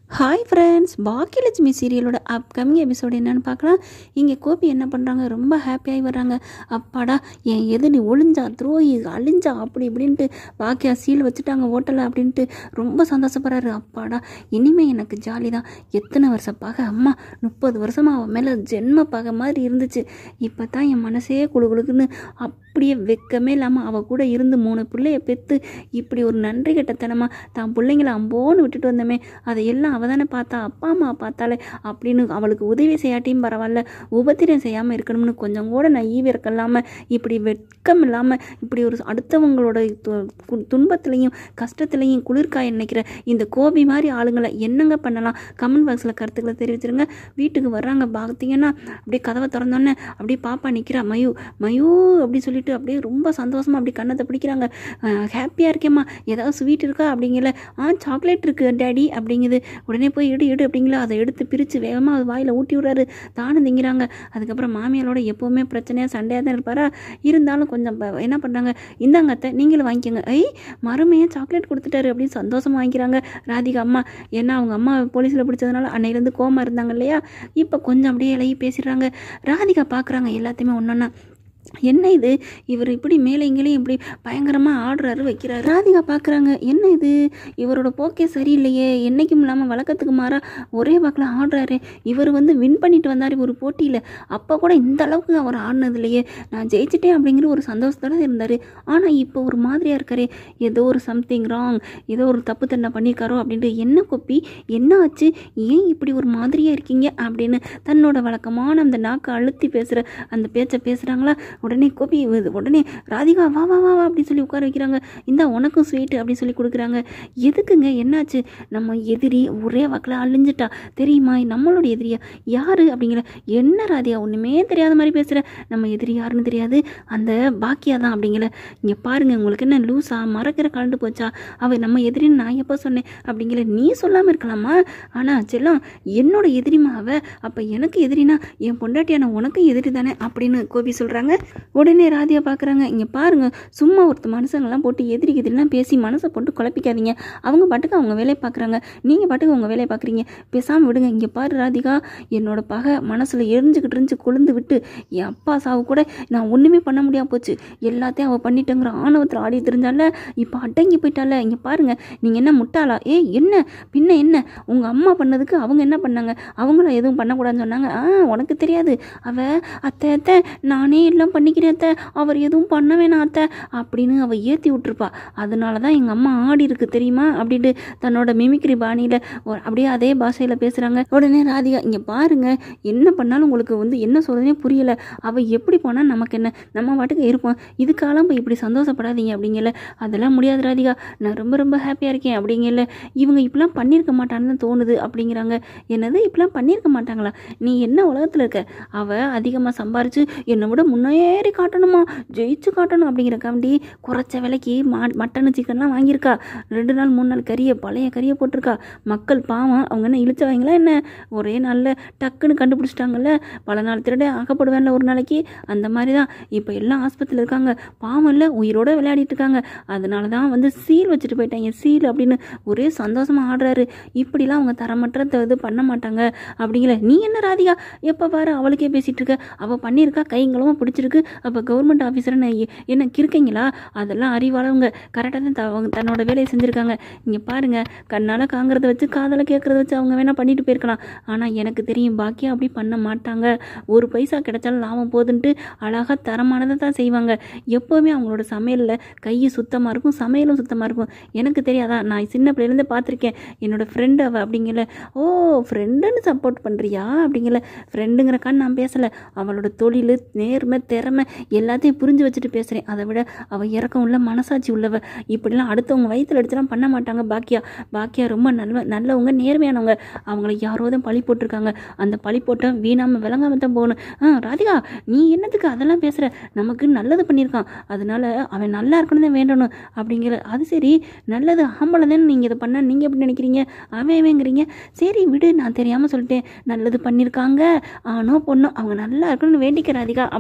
hi friends Baakiyalakshmi சீரியலோட upcoming episode என்னன்னு பார்க்கலாம் இங்கே கோபி என்ன பண்ணுறாங்க ரொம்ப ஹாப்பியாகி வர்றாங்க அப்பாடா என் எதிரி ஒளிஞ்சா துரோகி அழிஞ்சா அப்படி இப்படின்ட்டு பாக்கியா சீல் வச்சுட்டாங்க ஹோட்டலில் அப்படின்ட்டு ரொம்ப சந்தோஷப்படுறாரு அப்பாடா இனிமே எனக்கு ஜாலி தான் எத்தனை வருஷம் பகை அம்மா முப்பது வருஷமாக அவன் மேலே ஜென்ம பகை மாதிரி இருந்துச்சு இப்போ தான் என் மனசே குழு குழுக்குன்னு அப்படியே வெக்கமே இல்லாமல் அவள் கூட இருந்து மூணு பிள்ளைய பெற்று இப்படி ஒரு நன்றி கெட்டத்தனமாக தான் பிள்ளைங்கள அம்போன்னு விட்டுட்டு வந்தோமே அதை எல்லாம் அவள் தானே பார்த்தா அப்பா அம்மா பார்த்தாலே அப்படின்னு அவளுக்கு உதவி செய்யாட்டியும் பரவாயில்ல உபத்திரம் செய்யாமல் இருக்கணும்னு கொஞ்சம் கூட நான் ஈவிரக்கம் இல்லாமல் இப்படி வெட்கம் இல்லாமல் இப்படி ஒரு அடுத்தவங்களோட து- கு- துன்பத்துலேயும் கஷ்டத்துலேயும் குளிர்காய நினைக்கிற இந்த கோபி மாதிரி ஆளுங்களை என்னங்க பண்ணலாம் கமெண்ட் பாக்ஸில் கருத்துக்களை தெரிவிச்சிருங்க வீட்டுக்கு வர்றாங்க பார்த்தீங்கன்னா அப்படியே கதவை திறந்தோன்னே அப்படியே பாப்பா நிற்கிறா மயூ மயூ அப்படி சொல்லிட்டு அப்படியே ரொம்ப சந்தோஷமாக அப்படி கண்ணத்தை பிடிக்கிறாங்க ஹாப்பியாக இருக்கேம்மா ஏதாவது ஸ்வீட் இருக்கா அப்படிங்கல ஆ சாக்லேட் இருக்குது டேடி அப்படிங்குது உடனே போய் எடு எடு அப்படிங்களா அதை எடுத்து பிரித்து வேகமாக அது வாயில் ஊட்டி விடுறாரு தானும் திங்கிறாங்க அதுக்கப்புறம் மாமியாரோட எப்போவுமே பிரச்சனையாக சண்டையாக தான் இருப்பாரா இருந்தாலும் கொஞ்சம் ப- என்ன பண்ணுறாங்க இந்தாங்க அத்தை நீங்களும் வாங்கிக்கோங்க ஐ மருமையை சாக்லேட் கொடுத்துட்டாரு அப்படின்னு சந்தோஷமாக வாங்கிக்கிறாங்க ராதிகா அம்மா ஏன்னா அவங்க அம்மா போலீஸில் பிடிச்சதுனால அன்னையிலேருந்து கோமா இருந்தாங்க இல்லையா இப்போ கொஞ்சம் அப்படியே இலகி பேசிடுறாங்க ராதிகா பார்க்குறாங்க எல்லாத்தையுமே ஒன்றொன்னா என்ன இது இவர் இப்படி மேலே இங்கேயும் இப்படி பயங்கரமாக ஆடுறாரு வைக்கிறாரு ராதிகா பார்க்குறாங்க என்ன இது இவரோட போக்கே சரியில்லையே என்னைக்கும் இல்லாமல் வழக்கத்துக்கு மாறா ஒரே வாக்கில் ஆடுறாரு இவர் வந்து வின் பண்ணிட்டு வந்தார் ஒரு போட்டியில் அப்போ கூட இந்த அளவுக்கு அவர் ஆடினது இல்லையே நான் ஜெயிச்சிட்டேன் அப்படிங்கிற ஒரு சந்தோஷத்தோட இருந்தார் ஆனால் இப்போ ஒரு மாதிரியாக இருக்காரே ஏதோ ஒரு சம்திங் ராங் ஏதோ ஒரு தப்பு தண்டை பண்ணியிருக்காரோ அப்படின்ட்டு என்ன கொப்பி என்ன ஆச்சு ஏன் இப்படி ஒரு மாதிரியாக இருக்கீங்க அப்படின்னு தன்னோட வழக்கமான அந்த நாக்கை அழுத்தி பேசுகிற அந்த பேச்சை பேசுகிறாங்களா உடனே கோபி இது உடனே ராதிகா வா வா வா வா அப்படின்னு சொல்லி உட்கார வைக்கிறாங்க இந்தா உனக்கும் ஸ்வீட் அப்படின்னு சொல்லி கொடுக்குறாங்க எதுக்குங்க என்னாச்சு நம்ம எதிரி ஒரே வாக்கில் அழிஞ்சிட்டா தெரியுமா நம்மளோட எதிரியா யாரு அப்படிங்கிற என்ன ராதிகா ஒன்றுமே தெரியாத மாதிரி பேசுகிற நம்ம எதிரி யாருன்னு தெரியாது அந்த பாக்கியா தான் அப்படிங்கிற இங்கே பாருங்க உங்களுக்கு என்ன லூஸா மறக்கிற கலந்து போச்சா அவ நம்ம எதிரின்னு நான் எப்போ சொன்னேன் அப்படிங்கிற நீ சொல்லாமல் இருக்கலாமா ஆனால் செல்லம் என்னோட எதிரிமா அவ அப்போ எனக்கு எதிரினா என் பொண்டாட்டியான உனக்கும் எதிரி தானே அப்படின்னு கோபி சொல்கிறாங்க உடனே ராதியா பார்க்குறாங்க இங்கே பாருங்க சும்மா ஒருத்த மனுஷங்கள்லாம் போட்டு எதிரி எதிரிலாம் பேசி மனசை போட்டு குழப்பிக்காதீங்க அவங்க பாட்டுக்கு அவங்க வேலையை பார்க்குறாங்க நீங்கள் பாட்டுக்கு உங்கள் வேலையை பார்க்குறீங்க பேசாமல் விடுங்க இங்கே பாரு ராதிகா என்னோட பகை மனசில் எரிஞ்சுக்கிட்டு இருந்துச்சு கொழுந்து விட்டு என் அப்பா சாவு கூட நான் ஒன்றுமே பண்ண முடியாம போச்சு எல்லாத்தையும் அவள் பண்ணிட்டேங்கிற ஆணவத்தில் ஆடி தெரிஞ்சால இப்போ அடங்கி போயிட்டால இங்கே பாருங்க நீங்கள் என்ன முட்டாளா ஏய் என்ன பின்ன என்ன உங்கள் அம்மா பண்ணதுக்கு அவங்க என்ன பண்ணாங்க அவங்கள எதுவும் பண்ணக்கூடாதுன்னு சொன்னாங்க ஆ உனக்கு தெரியாது அவ அத்தை அத்தை நானே எல்லாம் பண்ணிக்கிறேன் அத்தை அவர் எதுவும் பண்ண வேணாம் அத்தை அப்படின்னு அவள் ஏற்றி விட்டுருப்பா அதனால தான் எங்கள் அம்மா ஆடி இருக்கு தெரியுமா அப்படின்ட்டு தன்னோட மிமிக்ரி பாணியில் அப்படியே அதே பாஷையில் பேசுகிறாங்க உடனே ராதிகா இங்கே பாருங்க என்ன பண்ணாலும் உங்களுக்கு வந்து என்ன சொல்கிறதுனே புரியல அவள் எப்படி போனால் நமக்கு என்ன நம்ம பாட்டுக்கு இருப்போம் இதுக்காலம் போய் இப்படி சந்தோஷப்படாதீங்க அப்படிங்கல அதெல்லாம் முடியாது ராதிகா நான் ரொம்ப ரொம்ப ஹாப்பியாக இருக்கேன் அப்படிங்கல இவங்க இப்படிலாம் பண்ணியிருக்க மாட்டான்னு தான் தோணுது அப்படிங்கிறாங்க என்னது இப்படிலாம் பண்ணியிருக்க மாட்டாங்களா நீ என்ன உலகத்தில் இருக்க அவள் அதிகமாக சம்பாரிச்சு என்னை விட முன்னேறி காட்டணுமா ஜெயிச்சு காட்டணும் அப்படிங்கிறக்காண்டி குறைச்ச விலைக்கு மா மட்டனு சிக்கன்லாம் வாங்கியிருக்கா ரெண்டு நாள் மூணு நாள் கறியை பழைய கறியை போட்டிருக்கா மக்கள் பாவம் அவங்க என்ன இழிச்சவங்களா என்ன ஒரே நாளில் டக்குன்னு கண்டுபிடிச்சிட்டாங்கல்ல பல நாள் திருட ஆகப்படுவேன்ல ஒரு நாளைக்கு அந்த மாதிரி தான் இப்போ எல்லாம் ஆஸ்பத்திரியில் இருக்காங்க பாவம் இல்லை உயிரோட விளையாடிட்டு இருக்காங்க அதனால தான் வந்து சீல் வச்சுட்டு போயிட்டாங்க சீல் அப்படின்னு ஒரே சந்தோஷமாக ஆடுறாரு இப்படிலாம் அவங்க தரமற்ற த- இது பண்ண மாட்டாங்க அப்படிங்கிற நீ என்ன ராதிகா எப்போ பாரு அவளுக்கே பேசிகிட்டு இருக்க அவள் பண்ணியிருக்கா கைங்களும் பிடிச்சிருக்கு அப்போ கவர்மெண்ட் ஆஃபீஸர் என்ன கிறுக்கீங்களா அதெல்லாம் அறிவாளவங்க கரெக்டாக தான் த- அவங்க தன்னோட வேலையை செஞ்சுருக்காங்க இங்கே பாருங்கள் கண்ணால் காங்கிறத வச்சு காதலை கேட்குறத வச்சு அவங்க வேணால் பண்ணிட்டு போயிருக்கலாம் ஆனால் எனக்கு தெரியும் பாக்கியம் அப்படி பண்ண மாட்டாங்க ஒரு பைசா கிடைச்சாலும் லாபம் போதுன்ட்டு அழகாக தரமானதை தான் செய்வாங்க எப்போவுமே அவங்களோட சமையலில் கை சுத்தமாக இருக்கும் சமையலும் சுத்தமாக இருக்கும் எனக்கு தெரியாதா நான் சின்ன பிள்ளையிலேருந்து பார்த்துருக்கேன் என்னோட ஃப்ரெண்டு அவள் அப்படிங்கல ஓ ஃப்ரெண்டுன்னு சப்போர்ட் பண்ணுறியா அப்படிங்கல ஃப்ரெண்டுங்கிற கண் நான் பேசலை அவளோட தொழில் நேர்மை திறமை எல்லாத்தையும் புரிஞ்சு வச்சுட்டு பேசுகிறேன் அதை விட அவள் இறக்கம் உள்ள மனசாட்சி உள்ளவ இப்படிலாம் அடுத்தவங்க வயிற்றுல அடிச்சுலாம் பண்ண மாட்டாங்க பாக்கியா பாக்கியா ரொம்ப நல்ல நல்லவங்க நேர்மையானவங்க அவங்கள யாரோ தான் பழி போட்டிருக்காங்க அந்த பழி போட்ட வீணாமல் விளங்காம தான் போகணும் ஆ ராதிகா நீ என்னத்துக்கு அதெல்லாம் பேசுகிற நமக்கு நல்லது பண்ணியிருக்கான் அதனால அவன் நல்லா இருக்கணும் தான் வேண்டணும் அப்படிங்கிற அது சரி நல்லது ஆம்பளை தானே நீங்கள் இதை பண்ண நீங்கள் எப்படி நினைக்கிறீங்க அவன் அவங்கிறீங்க சரி விடு நான் தெரியாமல் சொல்லிட்டேன் நல்லது பண்ணியிருக்காங்க ஆனோ பொண்ணோ அவங்க நல்லா இருக்கணும்னு வேண்டிக்கிற ராதிகா அப்படிங்கிறாங்க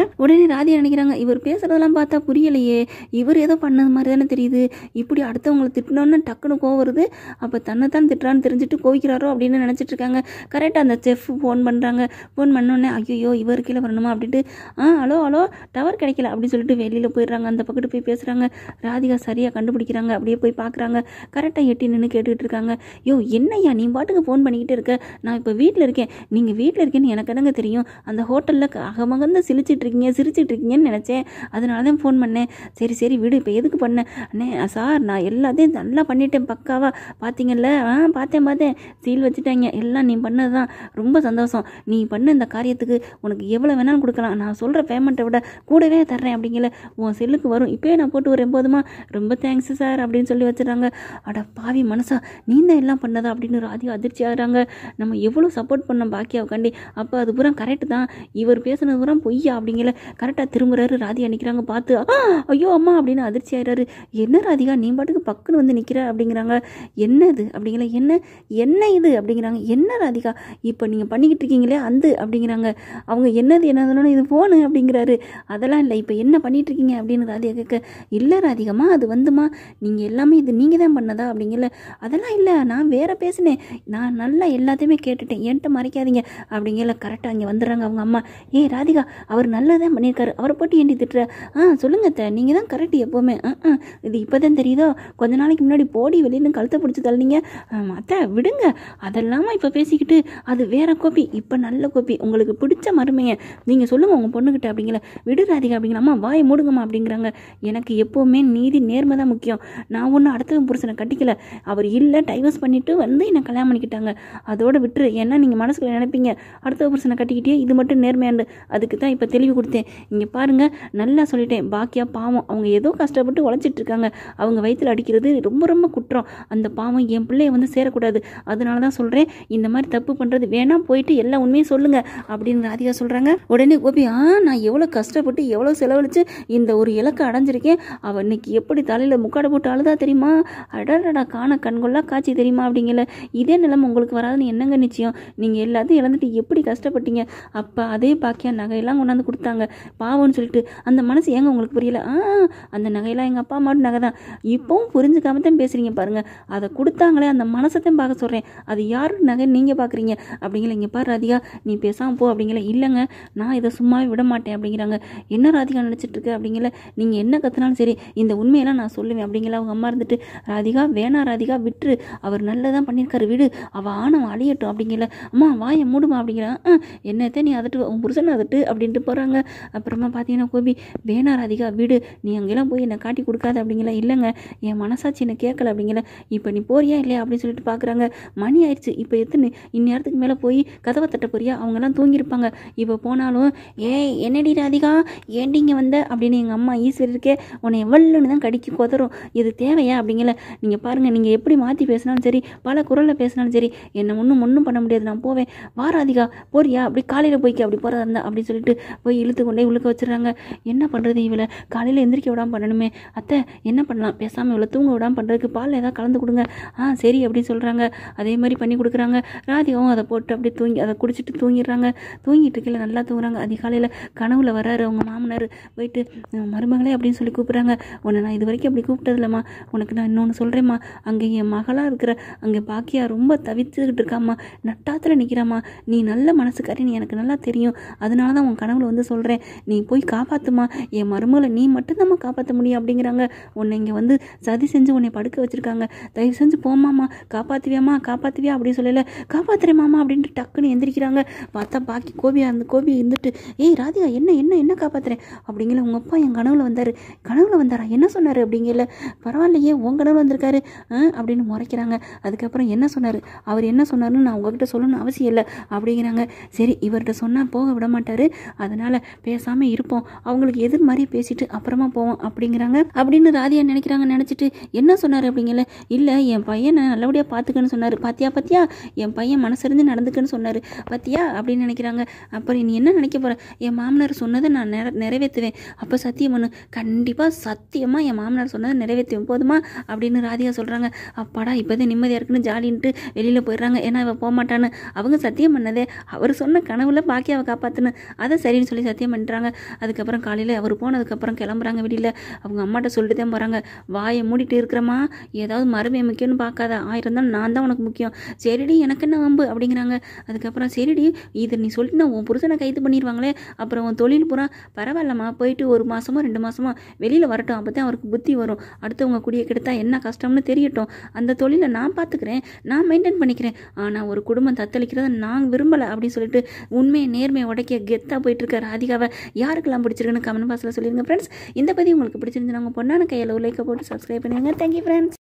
உடனே ராதியா நினைக்கிறாங்க இவர் பேசுறதெல்லாம் பார்த்தா புரியலையே இவர் ஏதோ பண்ணது மாதிரி தானே தெரியுது இப்படி அடுத்தவங்களை திட்டினோன்னு டக்குன்னு கோவம் வருது அப்போ தன்னைத்தான் திட்டுறான்னு தெரிஞ்சுட்டு கோவிக்கிறாரோ அப்படின்னு நினச்சிட்டு இருக்காங்க கரெக்டாக அந்த செஃப் ஃபோன் பண்ணுறாங்க ஃபோன் பண்ணோடனே ஐயோ இவர் கீழே வரணுமா அப்படின்ட்டு ஆ ஹலோ ஹலோ டவர் கிடைக்கல அப்படின்னு சொல்லிட்டு வெளியில் போயிடுறாங்க அந்த பக்கத்து போய் பேசுகிறாங்க ராதிகா சரியாக கண்டுபிடிக்கிறாங்க அப்படியே போய் பார்க்குறாங்க கரெக்டாக எட்டி நின்று கேட்டுக்கிட்டு இருக்காங்க யோ என்னய்யா நீ பாட்டுக்கு ஃபோன் பண்ணிக்கிட்டே இருக்க நான் இப்போ வீட்டில் இருக்கேன் நீங்கள் வீட்டில் இருக்கேன்னு எனக்கு என்னங்க தெரியும் அந்த ஹோட்டலில் அகமகந்து சிரிச்சிட்டு இருக்கீங்க சிரிச்சிட்டு இருக்கீங்கன்னு நினச்சேன் அதனால தான் ஃபோன் பண்ணேன் சரி சரி விடு இப்போ எதுக்கு பண்ணேன் அண்ணே சார் நான் எல்லாத்தையும் நல்லா பண்ணிட்டேன் பக்காவா பார்த்தீங்கல்ல ஆ பார்த்தேன் பார்த்தேன் சீல் வச்சுட்டாங்க எல்லாம் நீ பண்ணது தான் ரொம்ப சந்தோஷம் நீ பண்ண இந்த காரியத்துக்கு உனக்கு எவ்வளோ வேணாலும் கொடுக்கலாம் நான் சொல்கிற பேமெண்ட்டை விட கூடவே தர்றேன் அப்படிங்கல உன் செல்லுக்கு வரும் இப்போயே நான் போட்டு வரேன் போதுமா ரொம்ப தேங்க்ஸ் சார் அப்படின்னு சொல்லி வச்சுறாங்க அட பாவி மனசா நீ தான் எல்லாம் பண்ணதா அப்படின்னு ராதி அதிர்ச்சி ஆகுறாங்க நம்ம எவ்வளோ சப்போர்ட் பண்ணோம் பாக்கியாவை கண்டி அப்போ அது பூரா கரெக்டு தான் இவர் பேசுனது பூரா பொய்யா அப்படிங்கல கரெக்டாக திரும்புறாரு ராதி நிற்கிறாங்க பார்த்து "ஆ, ஐயோ அம்மா அப்படின்னு அதிர்ச்சி ஆயிடுறாரு என்ன ராதிகா நீ பாட்டுக்கு பக்குன்னு வந்து நிற்கிற அப்படிங்கிறாங்க என்ன இது அப்படிங்கிற என்ன என்ன இது அப்படிங்கிறாங்க என்ன ராதிகா இப்போ நீங்கள் பண்ணிக்கிட்டு இருக்கீங்களே அந்த அப்படிங்கிறாங்க அவங்க என்னது என்னதுன்னு இது ஃபோனு அப்படிங்கிறாரு அதெல்லாம் இல்லை இப்போ என்ன பண்ணிட்டு இருக்கீங்க அப்படின்னு ராதிகா கேட்க இல்லை ராதிகம்மா அது வந்துமா நீங்கள் எல்லாமே இது நீங்கள் தான் பண்ணதா அப்படிங்கல அதெல்லாம் இல்லை நான் வேற பேசினேன் நான் நல்லா எல்லாத்தையுமே கேட்டுட்டேன் என்கிட்ட மறைக்காதீங்க அப்படிங்கல கரெக்டாக அங்கே வந்துடுறாங்க அவங்க அம்மா ஏய் ராதிகா அவர் நல்லதான் பண்ணியிருக்காரு அவரை போட்டு ஏண்டி திட்டுற ஆ சொல்லுங்க அத்தை நீங்கள் தான் கரெக்ட் எப்போவுமே ஆ ஆ இது இப்போ தான் தெரியுதோ கொஞ்ச நாளைக்கு முன்னாடி போடி வெளியில கழுத்தை பிடிச்சி தள்ளினீங்க ஆம், அத்தை விடுங்க அதெல்லாமா இப்போ பேசிக்கிட்டு அது வேற கோப்பி இப்போ நல்ல கோப்பி உங்களுக்கு பிடிச்ச மருமையை நீங்கள் சொல்லுங்கள் உங்கள் பொண்ணுக்கிட்ட அப்படிங்கிற விடு ராதிகா அப்படிங்கிற அம்மா வாயை மூடுங்கம்மா அப்படிங்கிறாங்க எனக்கு எப்போவுமே நீதி நேர்மை தான் முக்கியம் நான் ஒன்றும் அடுத்தவன் புருஷனை கட்டிக்கல அவர் இல்லை டைவர்ஸ் பண்ணிட்டு வந்து என்னை கல்யாணம் பண்ணிக்கிட்டாங்க அதோட விட்டுரு ஏன்னா நீங்கள் மனசுக்குள்ள நினைப்பீங்க அடுத்த புருஷனை கட்டிக்கிட்டே இது மட்டும் நேர்மையாண்டு அதுக்கு தான் இப்போ தெளிவு கொடுத்தேன் இங்கே பாருங்க நல்லா சொல்லிட்டேன் பாக்கியா பாவம் அவங்க ஏதோ கஷ்டப்பட்டு உழைச்சிட்டு இருக்காங்க அவங்க வயித்துல அடிக்கிறது ரொம்ப ரொம்ப குற்றம் அந்த பாவம் என் பிள்ளைய வந்து சேரக்கூடாது அதனால தான் சொல்கிறேன் இந்த மாதிரி தப்பு பண்ணுறது வேணாம் போயிட்டு எல்லா உண்மையும் சொல்லுங்க அப்படின்னு ராதிகா சொல்கிறாங்க உடனே கோபி ஆ நான் எவ்வளோ கஷ்டப்பட்டு எவ்வளோ செலவழிச்சு இந்த ஒரு இலக்கை அடைஞ்சிருக்கேன் அவள் இன்னைக்கு எப்படி தலையில் முக்காடை போட்டு அழுதா தெரியுமா அடடடா காண கண்கொள்ளா காட்சி தெரியுமா அப்படிங்கல இதே நிலைமை உங்களுக்கு வராதுன்னு என்னங்க நிச்சயம் நீங்கள் எல்லாத்தையும் இழந்துட்டு எப்படி கஷ்டப்பட்டீங்க அப்போ அதே பாக்கியா நகையெல்லாம் கொண்டாந்து கொடுத்தாங்க பாவம்னு சொல்லிட்டு அந்த மனசு ஏங்க உங்களுக்கு புரியல ஆ அந்த நகையெல்லாம் எங்கள் அப்பா அம்மாட்டு நகை தான் இப்போவும் புரிஞ்சுக்காம தான் பேசுகிறீங்க பாருங்கள் அதை கொடுத்தாங்களே அந்த மனசத்தையும் பார்க்க சொல்கிறேன் அது யாரு நகை நீங்கள் பார்க்குறீங்க அப்படிங்கிற இங்கே பாரு ராதிகா நீ பேசாமல் போ அப்படிங்கிற இல்லைங்க நான் இதை சும்மாவே விட மாட்டேன் அப்படிங்கிறாங்க என்ன ராதிகா நினச்சிட்டு இருக்கு அப்படிங்கிற நீங்கள் என்ன கற்றுனாலும் சரி இந்த உண்மையெல்லாம் நான் சொல்லுவேன் அப்படிங்கிற அவங்க அம்மா இருந்துட்டு ராதிகா வேணா ராதிகா விட்டுரு அவர் நல்லதான் பண்ணியிருக்காரு விடு அவள் ஆணவம் அழியட்டும் அப்படிங்கிற அம்மா வாயை மூடுமா அப்படிங்கிற ஆ என்னத்தை நீ அதட்டு உன் புருஷனை அதட்டு அப்படின்ட்டு போகிறாங்க அப்புறமா பார்த்தீங்கன்னா கோபி வேணா ராதிகா விடு நீ அங்கெல்லாம் போய் என்னை காட்டி கொடுக்காத அப்படிங்கிற இல்லைங்க என் மனசாட்சி என்ன கேட்கல அப்படிங்கிற இப்போ நீ போறியா இல்லையா அப்படின்னு சொல்லிட்டு பார்க்குறாங்க மணி ஆயிடுச்சு இப்போ எத்தனை இந்நேரத்துக்கு மேலே போய் கதவை தட்ட போறியா அவங்கெல்லாம் தூங்கியிருப்பாங்க இப்போ போனாலும் ஏய் என்னடி ராதிகா ஏண்டி இங்கே வந்த அப்படின்னு எங்கள் அம்மா ஈஸ்வரி இருக்கே உன்னை எவ்வளோன்னு தான் கடிக்கு கொதரும் இது தேவையா அப்படிங்கல நீங்கள் பாருங்கள் நீங்கள் எப்படி மாற்றி பேசினாலும் சரி பல குரலில் பேசினாலும் சரி என்னை ஒன்றும் ஒன்றும் பண்ண முடியாது நான் போவேன் வா ராதிகா போறியா அப்படி காலையில் போய்க்க அப்படி போகிறதா இருந்தா அப்படின்னு சொல்லிட்டு போய் இழுத்து கொண்டே உழுக்க வச்சிடுறாங்க என்ன பண்ணுறது இவளை காலையில் எந்திரிக்க விடாம பண்ணணுமே அத்தை என்ன பண்ணலாம் பேசாமல் இவளை தூங்க விடாம பண்ணுறதுக்கு பால் ஏதாவது கலந்து கொடுங்க ஆ சரி அப்படின்னு சொல்கிறாங்க அதே மாதிரி பண்ணி கொடுக்குறாங்க ராதிகாவும் அதை போட்டு அப்படியே தூங்கி அதை குடிச்சிட்டு தூங்கிடுறாங்க தூங்கிட்டு இருக்கையில நல்லா தூங்குறாங்க அதிகாலையில் கனவுல வராரு அவங்க மாமனார் போயிட்டு "அஹ், மருமகளே அப்படின்னு சொல்லி கூப்பிட்றாங்க உன்னை நான் இது வரைக்கும் அப்படி கூப்பிட்டதில்லம்மா உனக்கு நான் இன்னொன்று சொல்கிறேம்மா அங்கே என் மகளாக இருக்கிற அங்கே பாக்கியா ரொம்ப தவிச்சுக்கிட்டு இருக்காம்மா நட்டாத்தில் நிற்கிறாம்மா நீ நல்ல மனசுக்காரி நீ எனக்கு நல்லா தெரியும் அதனால தான் உன் கனவுல வந்து சொல்கிறேன் நீ போய் காப்பாத்துமா என் மருமகளை நீ மட்டும்தாம்மா காப்பாற்ற முடியும் அப்படிங்கிறாங்க உன்னை இங்கே வந்து சதி செஞ்சு உன்னை படுக்க வச்சிருக்காங்க தயவு செஞ்சு போமாம்மா காப்பாற்றுவியாம்மா காப்பாற்றுவியா அப்படின்னு சொல்லல காப்பாத்துறேன் மாமா அப்படின்ட்டு டக்குன்னு எந்திரிக்கிறாங்க பார்த்தா பாக்கி கோபியா அந்த கோபி இருந்துட்டு ஏய் ராதிகா என்ன என்ன என்ன காப்பாத்துறேன் அப்படிங்கல உங்கள் அப்பா என் கனவுல வந்தார் கனவுல வந்தாரா என்ன சொன்னார் அப்படிங்கல பரவாயில்லையே உன் கனவுல வந்திருக்காரு ஆ அப்படின்னு முறைக்கிறாங்க அதுக்கப்புறம் என்ன சொன்னார் அவர் என்ன சொன்னாருன்னு நான் உங்ககிட்ட சொல்லணும்னு அவசியம் இல்லை அப்படிங்கிறாங்க சரி இவர்கிட்ட சொன்னால் போக விட மாட்டார் அதனால் பேசாமல் இருப்போம் அவங்களுக்கு எதிர் மாதிரி பேசிட்டு அப்புறமா போவோம் அப்படிங்கிறாங்க அப்படின்னு ராதியா நினைக்கிறாங்க நினச்சிட்டு என்ன சொன்னார் அப்படிங்கல இல்லை என் பையனை நல்லபடியாக பார்த்துக்கன்னு சொன்னார் பாத்தியா பாத்தியா என் பையன் மனசறிஞ்சு நடந்துக்கன்னு சொன்னார் பாத்தியா அப்படின்னு நினைக்கிறாங்க அப்புறம் நீ என்ன நினைக்க போற என் மாமனார் சொன்னதை நான் நிற நிறைவேற்றுவேன் அப்போ சத்தியம் பண்ணு கண்டிப்பாக சத்தியமாக என் மாமனார் சொன்னதை நிறைவேற்றுவேன் போதுமா அப்படின்னு ராதிகா சொல்கிறாங்க அப்பாடா இப்போதான் நிம்மதியாக இருக்குன்னு ஜாலின்ட்டு வெளியில் போயிடுறாங்க ஏன்னா இவ போக மாட்டான்னு அவங்க சத்தியம் பண்ணதே அவர் சொன்ன கனவுல பாக்கியாவை காப்பாற்றுன்னு அதை சரின்னு சொல்லி சத்தியம் பண்ணுறாங்க அதுக்கப்புறம் காலையில் அவர் போனதுக்கப்புறம் கிளம்புறாங்க வெளியில் அவங்க அம்மாட்ட சொல்லிட்டு தான் போகிறாங்க வாயை மூடிட்டு இருக்கிறமா ஏதாவது மருமை முக்கியம்னு பார்க்காத ஆயிரம் தான் நான் தான் உனக்கு முக்கியம் சரிடி எனக்கு என்ன வம்பு அப்படிங்கிறாங்க அதுக்கப்புறம் சரிடி இது நீ சொல்லிட்டு உன் புருஷனை கைது பண்ணிடுவாங்களே அப்புறம் உன் தொழில் பூரா பரவாயில்லம்மா போயிட்டு ஒரு மாதமோ ரெண்டு மாதமோ வெளியில் வரட்டும் அப்போ தான் அவருக்கு புத்தி வரும் அடுத்தவங்க குடியை கெடுத்தா என்ன கஷ்டம்னு தெரியட்டும் அந்த தொழிலை நான் பார்த்துக்கிறேன் நான் மெயின்டைன் பண்ணிக்கிறேன் ஆனால் ஒரு குடும்பம் தத்தளிக்கிறத நான் விரும்பலை அப்படின்னு சொல்லிட்டு உண்மையை நேர்மையை உடைக்க கெத்தாக போயிட்டு இருக்க ராதிகாவை யாருக்கெல்லாம் பிடிச்சிருக்குன்னு கமெண்ட் பாக்ஸில் சொல்லிடுங்க ஃப்ரெண்ட்ஸ் இந்த பதிவு உங்களுக்கு பிடிச்சிருந்துச்சு உங்கள் பொண்ணான கையில் லைக்கை போட்டு சப்ஸ்கிரைப் பண்ணுங்க தேங்க்யூ ஃப்ரெண்ட்ஸ்